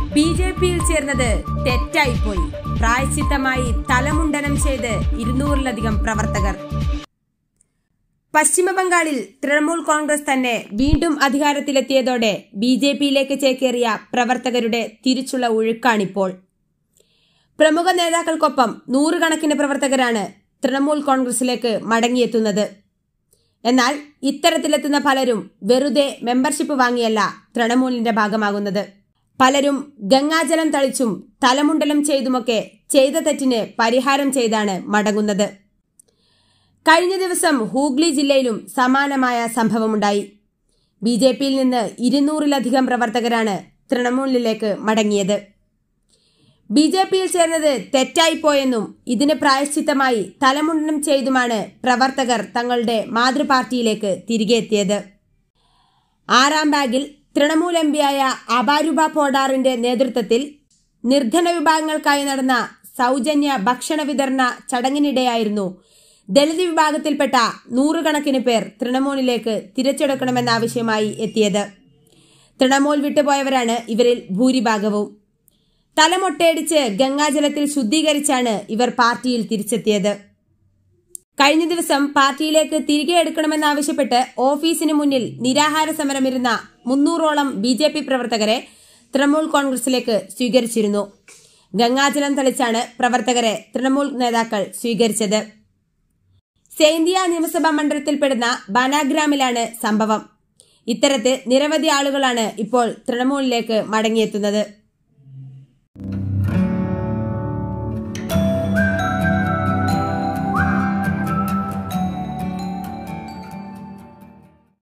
B J പിയിൽ ചേർന്നത് തെറ്റായിപ്പോയി പ്രായശ്ചിത്തമായി തലമുണ്ടനം ചെയ്ത് ഇരുന്നൂറിലധികം പ്രവർത്തകർ പശ്ചിമബംഗാളിൽ തൃണമൂൽ കോൺഗ്രസ് തന്നെ വീണ്ടും അധികാരത്തിലെത്തിയതോടെ ബി ജെ പിയിലേക്ക് ചേക്കേറിയ പ്രവർത്തകരുടെ തിരിച്ചുള്ള ഒഴുക്കാണിപ്പോൾ പ്രമുഖ നേതാക്കൾക്കൊപ്പം നൂറുകണക്കിന് പ്രവർത്തകരാണ് തൃണമൂൽ കോൺഗ്രസിലേക്ക് മടങ്ങിയെത്തുന്നത് എന്നാൽ ഇത്തരത്തിലെത്തുന്ന പലരും വെറുതെ മെമ്പർഷിപ്പ് വാങ്ങിയല്ല തൃണമൂലിന്റെ ഭാഗമാകുന്നത് പലരും ഗംഗാജലം തളിച്ചും തലമുണ്ടലം ചെയ്തുമൊക്കെ ചെയ്ത തെറ്റിന് പരിഹാരം ചെയ്താണ് മടങ്ങുന്നത് കഴിഞ്ഞ ദിവസം ഹൂഗ്ലി ജില്ലയിലും സമാനമായ സംഭവമുണ്ടായി ബി ജെ പിയിൽ നിന്ന് ഇരുന്നൂറിലധികം പ്രവർത്തകരാണ് തൃണമൂലിലേക്ക് മടങ്ങിയത് ബി ജെ പിയിൽ ചേർന്നത് തെറ്റായിപ്പോയെന്നും ഇതിന് പ്രായശ്ചിത്തമായി തലമുണ്ടനം ചെയ്തുമാണ് പ്രവർത്തകർ തങ്ങളുടെ മാതൃപാർട്ടിയിലേക്ക് തിരികെ എത്തിയത് ആറാം ബാഗിൽ തൃണമൂൽ എം പിയായ അബാരുബ പോഡാറിന്റെ നേതൃത്വത്തിൽ നിർധന വിഭാഗങ്ങൾക്കായി നടന്ന സൗജന്യ ഭക്ഷണ വിതരണ ചടങ്ങിനിടെയായിരുന്നു ദളിത് വിഭാഗത്തിൽപ്പെട്ട നൂറുകണക്കിന് പേർ തൃണമൂലിലേക്ക് തിരിച്ചെടുക്കണമെന്ന ആവശ്യമായി എത്തിയത് തൃണമൂൽ വിട്ടുപോയവരാണ് ഇവരിൽ ഭൂരിഭാഗവും തലമൊട്ടയടിച്ച് ഗംഗാജലത്തിൽ ശുദ്ധീകരിച്ചാണ് ഇവർ പാർട്ടിയിൽ തിരിച്ചെത്തിയത് കഴിഞ്ഞ ദിവസം പാർട്ടിയിലേക്ക് തിരികെ എടുക്കണമെന്നാവശ്യപ്പെട്ട് ഓഫീസിന് മുന്നിൽ നിരാഹാര സമരമിരുന്ന മുന്നൂറോളം ബി ജെ പി പ്രവർത്തകരെ തൃണമൂൽ കോൺഗ്രസിലേക്ക് സ്വീകരിച്ചിരുന്നു ഗംഗാജലം തളിച്ചാണ് പ്രവർത്തകരെ തൃണമൂൽ നേതാക്കൾ സ്വീകരിച്ചത് സേന്തിയ നിയമസഭാ മണ്ഡലത്തിൽപ്പെടുന്ന ബനാഗ്രാമിലാണ് സംഭവം ഇത്തരത്തിൽ നിരവധി ആളുകളാണ് ഇപ്പോൾ തൃണമൂലിലേക്ക് മടങ്ങിയെത്തുന്നത്